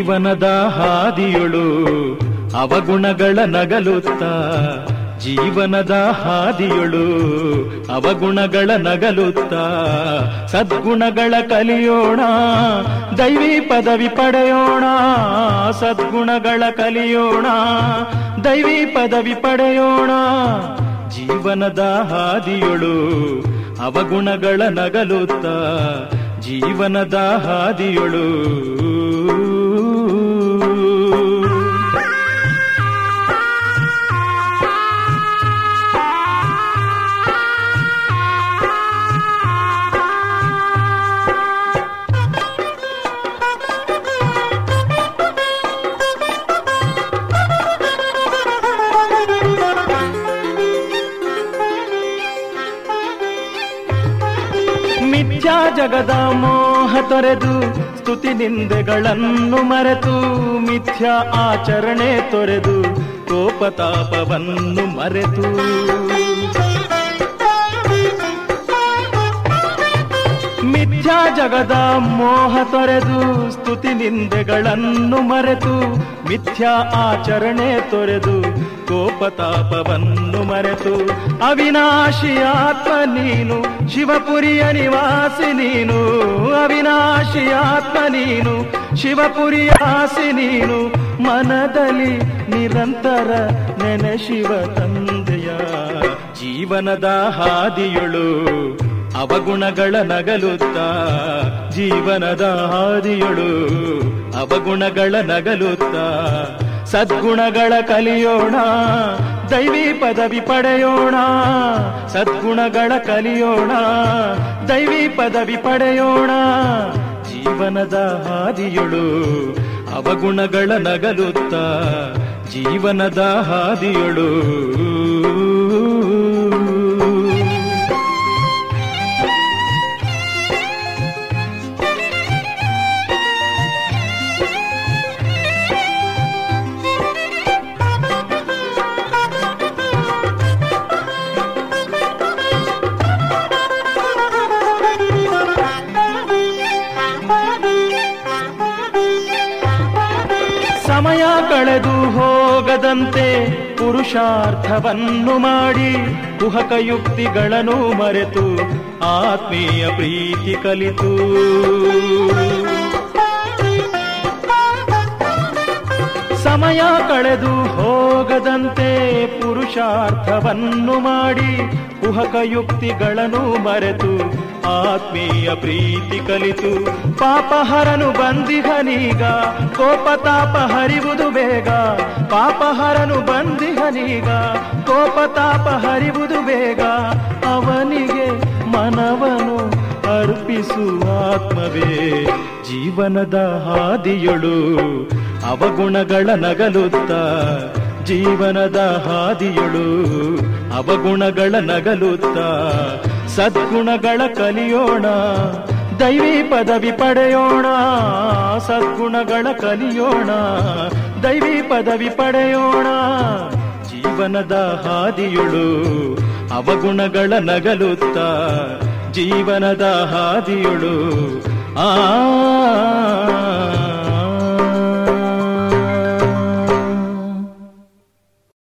ಜೀವನದ ಹಾದಿಯೊಳು ಅವಗುಣಗಳ ನಗಲುತ್ತ ಜೀವನದ ಹಾದಿಯೊಳು ಅವಗುಣಗಳ ನಗಲುತ್ತ ಸದ್ಗುಣಗಳ ಕಲಿಯೋಣ ದೈವಿ ಪದವಿ ಪಡೆಯೋಣ ಸದ್ಗುಣಗಳ ಕಲಿಯೋಣ ದೈವಿ ಪದವಿ ಪಡೆಯೋಣ ಜೀವನದ ಹಾದಿಯೊಳು ಅವಗುಣಗಳ ನಗಲುತ್ತ ಜೀವನದ ಹಾದಿಯೊಳು ಮಿಥ್ಯಾ ಜಗದ ಮೋಹ ತೊರೆದು ಸ್ತುತಿ ನಿಂದೆಗಳನ್ನು ಮರೆತು ಮಿಥ್ಯಾ ಆಚರಣೆ ತೊರೆದು ಕೋಪತಾಪವನ್ನು ಮರೆತು ಮಿಥ್ಯಾ ಜಗದ ಮೋಹ ತೊರೆದು ಸ್ತುತಿ ನಿಂದೆಗಳನ್ನು ಮರೆತು ಮಿಥ್ಯಾ ಆಚರಣೆ ತೊರೆದು ಕೋಪತಾಪವನ್ನು ಮರೆತು ಅವಿನಾಶಿ ಆತ್ಮ ನೀನು ಶಿವಪುರಿಯ ನಿವಾಸಿ ನೀನು ಅವಿನಾಶಿ ಆತ್ಮ ನೀನು ಶಿವಪುರಿಯ ಆಸಿ ನೀನು ಮನದಲ್ಲಿ ನಿರಂತರ ನೆನೆ ಶಿವ ತಂದೆಯ ಜೀವನದ ಹಾದಿಯೊಳು ಅವಗುಣಗಳ ನಗಲುತ್ತ ಜೀವನದ ಹಾದಿಯೊಳು ಅವಗುಣಗಳ ನಗಲುತ್ತ ಸದ್ಗುಣಗಳ ಕಲಿಯೋಣ ದೈವಿ ಪದವಿ ಪಡೆಯೋಣ ಸದ್ಗುಣಗಳ ಕಲಿಯೋಣ ದೈವಿ ಪದವಿ ಪಡೆಯೋಣ ಜೀವನದ ಹಾದಿಯೊಳು ಅವಗುಣಗಳ ನಗಲುತ್ತ ಜೀವನದ ಹಾದಿಯೊಳು ಸಮಯ ಕಳೆದು ಹೋಗದಂತೆ ಪುರುಷಾರ್ಥವನ್ನು ಮಾಡಿ ಕುಹಕ ಯುಕ್ತಿಗಳನ್ನು ಮರೆತು ಆತ್ಮೀಯ ಪ್ರೀತಿ ಕಲಿತು ಸಮಯ ಕಳೆದು ಹೋಗದಂತೆ ಪುರುಷಾರ್ಥವನ್ನು ಮಾಡಿ ಕುಹಕ ಯುಕ್ತಿಗಳನ್ನು ಮರೆತು ಆತ್ಮೀಯ ಪ್ರೀತಿ ಕಲಿತು ಪಾಪಹರನು ಬಂದಿಹನೀಗ ಕೋಪತಾಪ ಹರಿವುದು ಬೇಗ ಪಾಪಹರನು ಬಂದಿಹನೀಗ ಕೋಪತಾಪ ಹರಿವುದು ಬೇಗ ಅವನಿಗೆ ಮನವನು ಅರ್ಪಿಸುವ ಆತ್ಮವೇ ಜೀವನದ ಹಾದಿಯೊಳು ಅವಗುಣಗಳ ನಗಲುತ್ತ ಜೀವನದ ಹಾದಿಯೊಳು ಅವಗುಣಗಳ ನಗಲುತ್ತ ಸದ್ಗುಣಗಳ ಕಲಿಯೋಣ ದೈವಿ ಪದವಿ ಪಡೆಯೋಣ ಸದ್ಗುಣಗಳ ಕಲಿಯೋಣ ದೈವಿ ಪದವಿ ಪಡೆಯೋಣ ಜೀವನದ ಹಾದಿಯೊಳು ಅವಗುಣಗಳ ನಗಲುತ್ತ ಜೀವನದ ಹಾದಿಯೊಳು ಆ